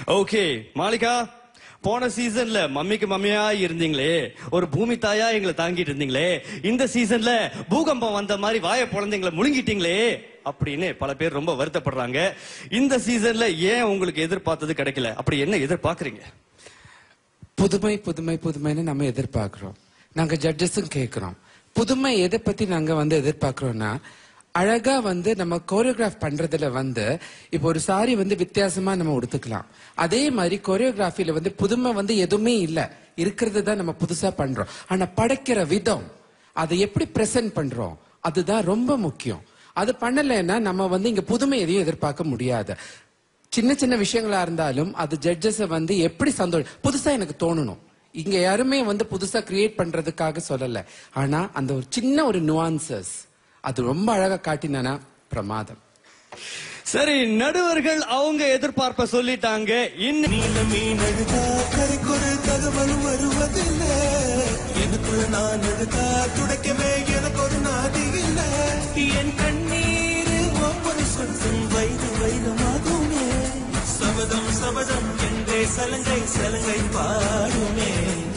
Okay Malika போன சீசன்ல மம்மிக்கு மம்மியா இருந்தீங்களே ஒரு பூமி தாயா எங்களை தாங்கிட்டு இருந்தீங்களே இந்த சீசன்ல பூகம்பம் வந்த மாதிரி வாயை பொழந்து எங்களை முழுங்கிட்டீங்களே அப்படின்னு பல பேர் ரொம்ப வருத்தப்படுறாங்க இந்த சீசன்ல ஏன் உங்களுக்கு எதிர்பார்த்தது கிடைக்கல அப்படி என்ன எதிர்பார்க்கறீங்க புதுமை புதுமை புதுமைன்னு நம்ம எதிர்பார்க்கிறோம் நாங்க ஜட்ஜஸும் கேட்கிறோம் புதுமை எதை பத்தி நாங்க வந்து எதிர்பார்க்கிறோம்னா அழகா வந்து நம்ம கோரியோகிராஃப் பண்றதுல வந்து இப்போ ஒரு சாரி வந்து வித்தியாசமா நம்ம உடுத்துக்கலாம் அதே மாதிரி கோரியோகிராஃபில வந்து புதுமை வந்து எதுவுமே இல்ல இருக்கிறது தான் நம்ம புதுசா பண்றோம் ஆனா படைக்கிற விதம் அதை எப்படி பிரசன்ட் பண்றோம் அதுதான் ரொம்ப முக்கியம் அது பண்ணலைன்னா நம்ம வந்து இங்க புதுமை எதையும் எதிர்பார்க்க முடியாது சின்ன சின்ன விஷயங்களா இருந்தாலும் அது ஜட்ஜஸ வந்து எப்படி சந்தோஷம் புதுசா எனக்கு தோணணும் இங்க யாருமே வந்து புதுசா கிரியேட் பண்றதுக்காக சொல்லல ஆனா அந்த ஒரு சின்ன ஒரு நுவான்சஸ் அது ரொம்ப அழகா காட்டினா பிரமாதம் சரி நடுவர்கள் அவங்க எதிர்பார்ப்ப சொல்லிட்டாங்க இன்னும் நீல மீன் அழுதா கரைக்கொரு தகவலும் வருவதில்லை எனக்குள்ள நான் அழுதா துடைக்கவே எனக்கு ஒரு நாதி இல்லை என் கண்ணீர் ஒவ்வொரு சொட்டும் வயது வைரமாகுமே சபதம் சபதம் என்றே சலங்கை சலங்கை பாடுமே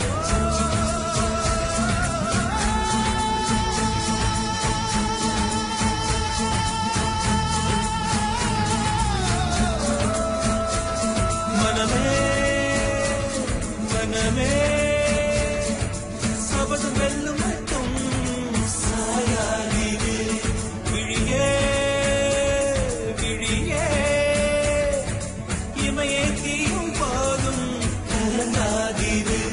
மனமே மனமே சபதம் வெல்லும் மட்டும் சாயாதீரே விழியே விழியே இமையே தீயும் போதும் கலங்காதீரே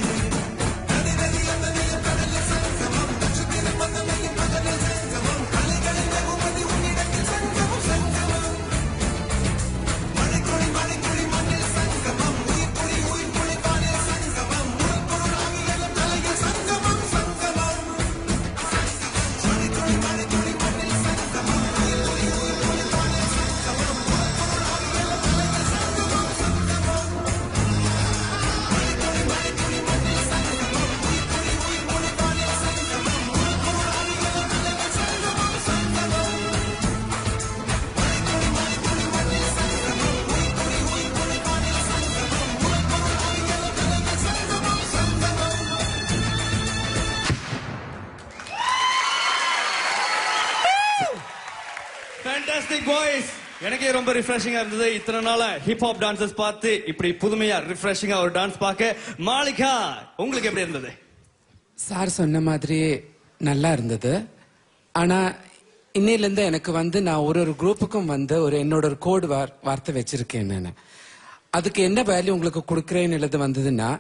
ஃபேண்டாஸ்டிக் பாய்ஸ் எனக்கே ரொம்ப ரிஃப்ரெஷிங்கா இருந்தது இத்தனை நாளா ஹிப் ஹாப் டான்சஸ் பார்த்து இப்படி புதுமையா ரிஃப்ரெஷிங்கா ஒரு டான்ஸ் பார்க்க மாலிகா உங்களுக்கு எப்படி இருந்தது சார் சொன்ன மாதிரியே நல்லா இருந்தது ஆனா இன்னையில இருந்து எனக்கு வந்து நான் ஒரு ஒரு குரூப்புக்கும் வந்து ஒரு என்னோட ஒரு கோடு வார்த்தை வச்சிருக்கேன் நான் அதுக்கு என்ன வேல்யூ உங்களுக்கு கொடுக்குறேன்னு எழுது வந்ததுன்னா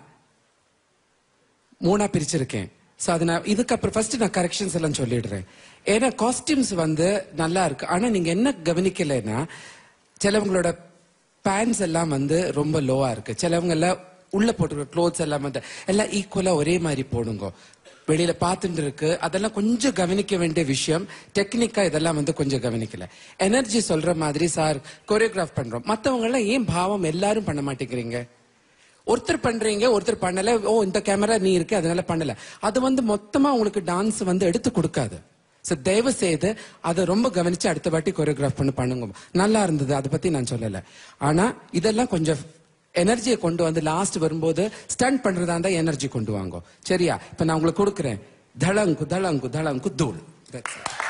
மூணா பிரிச்சிருக்கேன் சோ அது நான் இதுக்கப்புறம் ஃபர்ஸ்ட் நான் கரெக்ஷன்ஸ் எல்லாம் சொல்லிடுறேன் ஏன்னா காஸ்டியூம்ஸ் வந்து நல்லா இருக்கு ஆனா நீங்க என்ன கவனிக்கலைன்னா சிலவங்களோட பேண்ட்ஸ் எல்லாம் வந்து ரொம்ப லோவா இருக்கு சிலவங்க எல்லாம் உள்ள போட்டுருக்க க்ளோத்ஸ் எல்லாம் வந்து எல்லாம் ஈக்குவலா ஒரே மாதிரி போடுங்க வெளியில பார்த்துட்டு இருக்கு அதெல்லாம் கொஞ்சம் கவனிக்க வேண்டிய விஷயம் டெக்னிக்கா இதெல்லாம் வந்து கொஞ்சம் கவனிக்கல எனர்ஜி சொல்ற மாதிரி சார் கோரியோகிராஃப் பண்றோம் மத்தவங்க எல்லாம் ஏன் பாவம் எல்லாரும் பண்ண மாட்டேங்கிறீங்க ஒருத்தர் பண்றீங்க ஒருத்தர் பண்ணல ஓ இந்த கேமரா நீ இருக்கு அதனால பண்ணல அது வந்து மொத்தமா உங்களுக்கு டான்ஸ் வந்து எடுத்து கொடுக்காது சோ தயவு செய்து அதை ரொம்ப கவனிச்சு அடுத்த வாட்டி கொரியோகிராஃப் பண்ணி பண்ணுங்க நல்லா இருந்தது அதை பத்தி நான் சொல்லல ஆனா இதெல்லாம் கொஞ்சம் எனர்ஜியை கொண்டு வந்து லாஸ்ட் வரும்போது ஸ்டண்ட் பண்றதா இருந்தா எனர்ஜி கொண்டு வாங்க சரியா இப்ப நான் உங்களுக்கு கொடுக்குறேன் தளங்கு தளங்கு தளங்கு தூள் That's it.